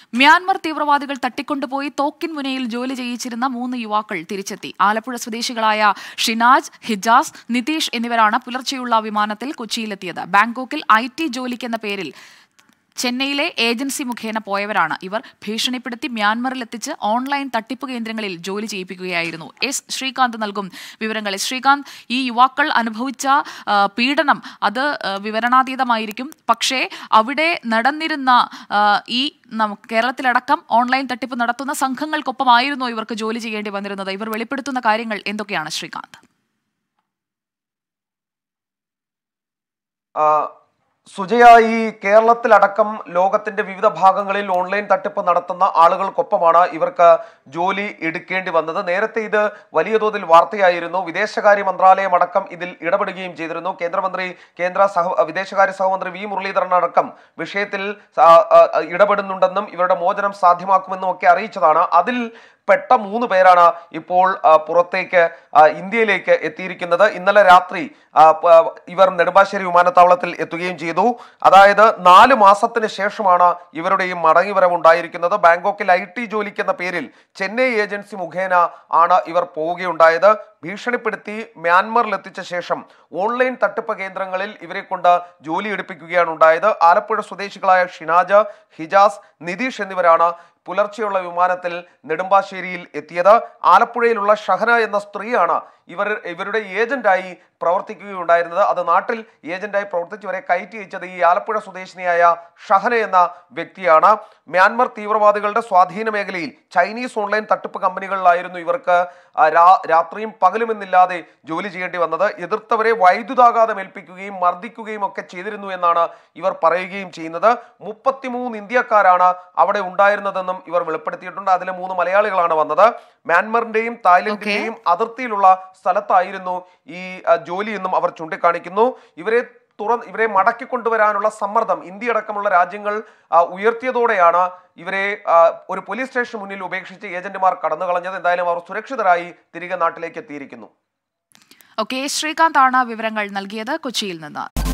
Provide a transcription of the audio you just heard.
Myanmar തീവ്രവാദികൾ തട്ടിക്കൊണ്ടുപോയി തോക്കിൻ മുനയിൽ ജോലി ചെയ്യിച്ചിരുന്ന മൂന്ന് യുവാക്കൾ തിരിച്ചെത്തി ആലപ്പുഴ സ്വദേശികളായ ഷിനാജ് ഹിജാസ് നിതീഷ് എന്നിവരാണ് പുലർച്ചെയുള്ള വിമാനത്തിൽ കൊച്ചിയിലെത്തിയത് ബാങ്കോക്കിൽ ഐ ടി ജോലിക്കെന്ന പേരിൽ ചെന്നൈയിലെ ഏജൻസി മുഖേന പോയവരാണ് ഇവർ ഭീഷണിപ്പെടുത്തി മ്യാൻമറിൽ എത്തിച്ച് ഓൺലൈൻ തട്ടിപ്പ് കേന്ദ്രങ്ങളിൽ ജോലി ചെയ്യിപ്പിക്കുകയായിരുന്നു എസ് ശ്രീകാന്ത് നൽകും വിവരങ്ങൾ എസ് ശ്രീകാന്ത് ഈ യുവാക്കൾ അനുഭവിച്ച ആ, പീഡനം അത് ആ, വിവരണാതീതമായിരിക്കും പക്ഷേ അവിടെ നടന്നിരുന്ന ആ, ഈ നം- കേരളത്തിലടക്കം ഓൺലൈൻ തട്ടിപ്പ് നടത്തുന്ന സംഘങ്ങൾക്കൊപ്പമായിരുന്നു ഇവർക്ക് ജോലി ചെയ്യേണ്ടി വന്നിരുന്നത് ഇവർ വെളിപ്പെടുത്തുന്ന കാര്യങ്ങൾ എന്തൊക്കെയാണ് ശ്രീകാന്ത് ആ, സുജയ ഈ കേരളത്തിലടക്കം ലോകത്തിന്റെ വിവിധ ഭാഗങ്ങളിൽ ഓൺലൈൻ തട്ടിപ്പ് നടത്തുന്ന ആളുകൾക്കൊപ്പമാണ് ഇവർക്ക് ജോലി എടുക്കേണ്ടി വന്നത് നേരത്തെ ഇത് വലിയ തോതിൽ വാർത്തയായിരുന്നു വിദേശകാര്യ മന്ത്രാലയം അടക്കം ഇതിൽ ഇടപെടുകയും ചെയ്തിരുന്നു കേന്ദ്രമന്ത്രി കേന്ദ്ര സഹ വിദേശകാര്യ സഹമന്ത്രി വി മുരളീധരൻ അടക്കം വിഷയത്തിൽ ആ, ആ, ഇടപെടുന്നുണ്ടെന്നും ഇവരുടെ മോചനം സാധ്യമാക്കുമെന്നും ഒക്കെ അറിയിച്ചതാണ് അതിൽ പെട്ട മൂന്ന് പേരാണ് ഇപ്പോൾ ആ, പുറത്തേക്ക് ആ, ഇന്ത്യയിലേക്ക് എത്തിയിരിക്കുന്നത് ഇന്നലെ രാത്രി ആ, പ- ഇവർ നെടുമ്പാശ്ശേരി വിമാനത്താവളത്തിൽ എത്തുകയും ചെയ്തു അതായത് നാല് മാസത്തിന് ശേഷമാണ് ഇവരുടെ ഈ മടങ്ങിവരവ് ഉണ്ടായിരിക്കുന്നത് ബാങ്കോക്കിൽ ഐ ടി ജോലിക്കെന്ന പേരിൽ ചെന്നൈ ഏജൻസി മുഖേന ആണ് ഇവർ പോവുകയുണ്ടായത് ഭീഷണിപ്പെടുത്തി മ്യാൻമറിൽ എത്തിച്ച ശേഷം ഓൺലൈൻ തട്ടിപ്പ് കേന്ദ്രങ്ങളിൽ ഇവരെ കൊണ്ട് ജോലി എടുപ്പിക്കുകയാണ് ഉണ്ടായത് ആലപ്പുഴ സ്വദേശികളായ ഷിനാജ് ഹിജാസ് നിതീഷ് എന്നിവരാണ് പുലർച്ചെയുള്ള വിമാനത്തിൽ നെടുമ്പാശ്ശേരിയിൽ എത്തിയത് ആലപ്പുഴയിലുള്ള ഷഹന എന്ന സ്ത്രീയാണ് ഇവർ ഇവരുടെ ഏജന്റായി പ്രവർത്തിക്കുകയുണ്ടായിരുന്നത് അത് നാട്ടിൽ ഏജന്റായി പ്രവർത്തിച്ചവരെ കയറ്റി അയച്ചത് ഈ ആലപ്പുഴ സ്വദേശിനിയായ ഷഹന എന്ന വ്യക്തിയാണ് മ്യാൻമർ തീവ്രവാദികളുടെ സ്വാധീന മേഖലയിൽ ചൈനീസ് ഓൺലൈൻ തട്ടിപ്പ് കമ്പനികളിലായിരുന്നു ഇവർക്ക് ആ, രാ- രാത്രിയും പകലുമെന്നില്ലാതെ ജോലി ചെയ്യേണ്ടി വന്നത് എതിർത്തവരെ വൈദ്യുതാഘാതം ഏൽപ്പിക്കുകയും മർദ്ദിക്കുകയും ഒക്കെ ചെയ്തിരുന്നു എന്നാണ് ഇവർ പറയുകയും ചെയ്യുന്നത് മുപ്പത്തിമൂന്ന് ഇന്ത്യക്കാരാണ് അവിടെ ഉണ്ടായിരുന്നതെന്നും ഇവർ വെളിപ്പെടുത്തിയിട്ടുണ്ട് അതിലെ മൂന്ന് മലയാളികളാണ് വന്നത് മ്യാൻമറിന്റെയും തായ്ലൻഡിന്റെയും അതിർത്തിയിലുള്ള സ്ഥലത്തായിരുന്നു ഈ ആ, ജോലി എന്നും അവർ ചൂണ്ടിക്കാണിക്കുന്നു ഇവരെ തുറ ഇവരെ മടക്കി കൊണ്ടുവരാനുള്ള സമ്മർദ്ദം ഇന്ത്യ അടക്കമുള്ള രാജ്യങ്ങൾ ആ, ഉയർത്തിയതോടെയാണ് ഇവരെ ആ, ഒരു പോലീസ് സ്റ്റേഷന് മുന്നിൽ ഉപേക്ഷിച്ച് ഏജന്റുമാർ കടന്നു കളഞ്ഞത് എന്തായാലും അവർ സുരക്ഷിതരായി തിരികെ നാട്ടിലേക്ക് എത്തിയിരിക്കുന്നു ഓക്കെ ശ്രീകാന്ത് ആണ് വിവരങ്ങൾ നൽകിയത് കൊച്ചിയിൽ നിന്ന്